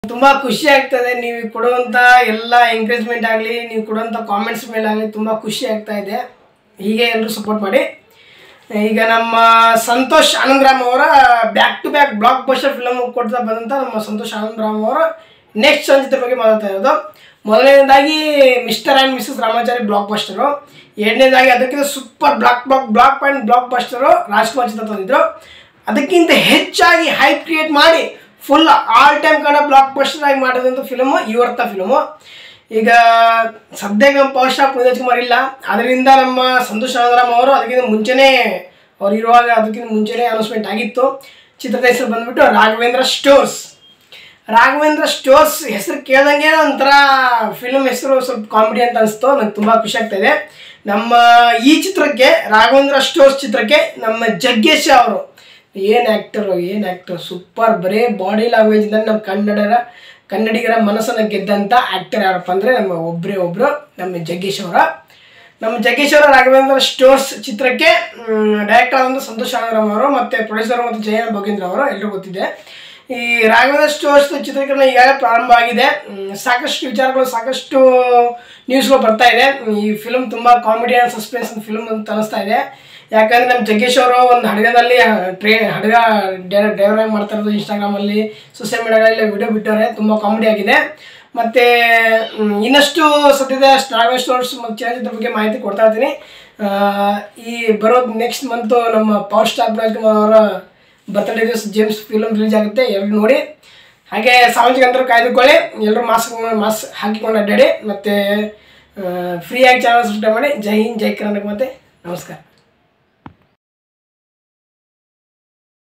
ತುಂಬ ಖುಷಿ ಆಗ್ತದೆ ನೀವು ಕೊಡುವಂಥ ಎಲ್ಲ ಎಂಕರೇಜ್ಮೆಂಟ್ ಆಗಲಿ ನೀವು ಕೊಡುವಂಥ ಕಾಮೆಂಟ್ಸ್ ಮೇಲೆ ಆಗಲಿ ತುಂಬ ಖುಷಿ ಆಗ್ತಾ ಇದೆ ಹೀಗೆ ಎಲ್ಲರೂ ಸಪೋರ್ಟ್ ಮಾಡಿ ಈಗ ನಮ್ಮ ಸಂತೋಷ್ ಆನಂದರಾಮ್ ಅವರ back to back blockbuster film ಕೊಡ್ತಾ ಬಂದಂಥ ನಮ್ಮ ಸಂತೋಷ್ ಆನಂದರಾಮ್ ಅವರ ನೆಕ್ಸ್ಟ್ ಸಂಚಿತ ಬಗ್ಗೆ ಮಾತಾಡ್ತಾ ಇರೋದು ಮೊದಲನೇದಾಗಿ Mr and Mrs Ramachari blockbuster ಎರಡನೇದಾಗಿ ಅದಕ್ಕಿಂತ super block block block point blockbuster Rajkumar ಚಿತ್ರ ತಂದಿದ್ರು ಅದಕ್ಕಿಂತ ಹೆಚ್ಚಾಗಿ ಹೈಪ್ ಕ್ರಿಯೇಟ್ ಮಾಡಿ full all time Kannada blockbuster ಆಗಿ ಮಾಡಿದಂಥ ಫಿಲಮು ಇವರ್ತ ಫಿಲಮು ಈಗ ಸದ್ಯಕ್ಕೆ ನಮ್ಮ ಪವರ್ ಸ್ಟಾರ್ ಪುನೀತ್ ಕುಮಾರ್ ಇಲ್ಲ ಅದರಿಂದ ನಮ್ಮ ಸಂತೋಷ್ ಆನಂದರಾಮ್ ಅವರು ಅದಕ್ಕಿಂತ ಮುಂಚೆನೇ ಅವ್ರು ಇರುವಾಗ ಅದಕ್ಕಿಂತ ಮುಂಚೆನೇ ಅನೌನ್ಸ್ಮೆಂಟ್ ಆಗಿತ್ತು ಚಿತ್ರದ ಹೆಸರು ಬಂದ್ಬಿಟ್ಟು ರಾಘವೇಂದ್ರ ಸ್ಟೋರ್ಸ್ ರಾಘವೇಂದ್ರ ಸ್ಟೋರ್ಸ್ ಹೆಸರು ಕೇಳ್ದಂಗೆ ಒಂಥರ ಫಿಲ್ಮ್ ಹೆಸರು ಸ್ವಲ್ಪ ಕಾಮಿಡಿ ಅಂತ ಅನಿಸ್ತು ನಂಗೆ ತುಂಬ ಖುಷಿ ಆಗ್ತಾ ಇದೆ ನಮ್ಮ ಈ ಚಿತ್ರಕ್ಕೆ ರಾಘವೇಂದ್ರ ಸ್ಟೋರ್ಸ್ ಚಿತ್ರಕ್ಕೆ ನಮ್ಮ ಜಗ್ಗೇಶ್ ಅವರು ಏನು ಆ್ಯಕ್ಟರು ಏನು ಆ್ಯಕ್ಟರ್ ಸೂಪರ್ ಬರೇ ಬಾಡಿ ಲ್ಯಾಂಗ್ವೇಜಿಂದ ನಮ್ಮ ಕನ್ನಡರ ಕನ್ನಡಿಗರ ಮನಸ್ಸನ್ನು ಗೆದ್ದಂಥ ಆ್ಯಕ್ಟರ್ ಯಾರಪ್ಪ ಅಂದರೆ ನಮ್ಮ ಒಬ್ಬರೇ ಒಬ್ಬರು ನಮ್ಮ ಜಗ್ಗೇಶ್ ಅವರ ನಮ್ಮ ಜಗ್ಗೇಶ್ ಅವರ ರಾಘವೇಂದ್ರ ಸ್ಟೋರ್ಸ್ ಚಿತ್ರಕ್ಕೆ ಡೈರೆಕ್ಟರ್ ಆದಂಥ ಸಂತೋಷ್ ಆನಂದರಾಮ್ ಅವರು ಮತ್ತು ಪ್ರೊಡ್ಯೂಸರ್ ಮತ್ತು ಜಯನ ಭೋಗೇಂದ್ರ ಅವರು ಎಲ್ಲರಿಗೂ ಗೊತ್ತಿದೆ ಈ ರಾಘವೇಂದ್ರ ಸ್ಟೋರ್ಸ್ ಚಿತ್ರೀಕರಣ ಈಗಾಗಲೇ ಪ್ರಾರಂಭ ಆಗಿದೆ ಮ್, ಸಾಕಷ್ಟು ವಿಚಾರಗಳು ಸಾಕಷ್ಟು ನ್ಯೂಸ್ಗಳು ಬರ್ತಾ ಇದೆ ಈ ಫಿಲ್ಮ್ ತುಂಬ ಕಾಮಿಡಿ ಆ್ಯಂಡ್ ಸಸ್ಪೆನ್ಸ್ ಫಿಲ್ಮ್ ಅಂತ ಅನಿಸ್ತಾ ಇದೆ ಯಾಕಂದರೆ ನಮ್ಮ ಜಗ್ಗೇಶ್ ಅವರು ಒಂದು ಹಡಗದಲ್ಲಿ ಟ್ರೈನ್ ಹಡಗ ಡ್ರೈವರ್ ಆಗಿ ಮಾಡ್ತಾ ಇರೋದು ಇನ್ಸ್ಟಾಗ್ರಾಮಲ್ಲಿ ಸೋಷಿಯಲ್ ಮೀಡಿಯಾಗಳಲ್ಲಿ ವಿಡಿಯೋ ಬಿಟ್ಟವ್ರೆ ತುಂಬ ಕಾಮಿಡಿ ಆಗಿದೆ ಮತ್ತು ಮ್, ಇನ್ನಷ್ಟು ಸದ್ಯದ ರಾಘವೇಂದ್ರ ಸ್ಟೋರ್ಸ್ ಮತ್ತು ಚಲನಚಿತ್ರ ಬಗ್ಗೆ ಮಾಹಿತಿ ಕೊಡ್ತಾ ಇರ್ತೀನಿ ಆ, ಈ ಬರೋದು ನೆಕ್ಸ್ಟ್ ಮಂತು ನಮ್ಮ ಪವರ್ ಸ್ಟಾರ್ ರಾಜ್ಕುಮಾರ್ ಅವರ ಬರ್ತ್ಡೇ ದಿವಸ ಜೇಮ್ಸ್ ಫಿಲಮ್ ರಿಲೀಸ್ ಆಗುತ್ತೆ ಎಲ್ಲರೂ ನೋಡಿ ಹಾಗೆ ಸಾಮಾಜಿಕ ಅಂತರ ಕಾಯ್ದುಕೊಳ್ಳಿ ಎಲ್ಲರೂ ಮಾಸ್ಕ್ ಮಾಸ್ಕ್ ಹಾಕಿಕೊಂಡು ಅಡ್ಡಾಡಿ ಮತ್ತು ಫ್ರೀಯಾಗಿ ಚಾನಲ್ ಸಬ್ಸ್ಕ್ರೈಬ್ ಮಾಡಿ ಜೈ ಹಿಂದ್ ಜೈ ಕರ್ನಾಟಕ ಮತ್ತೆ ನಮಸ್ಕಾರ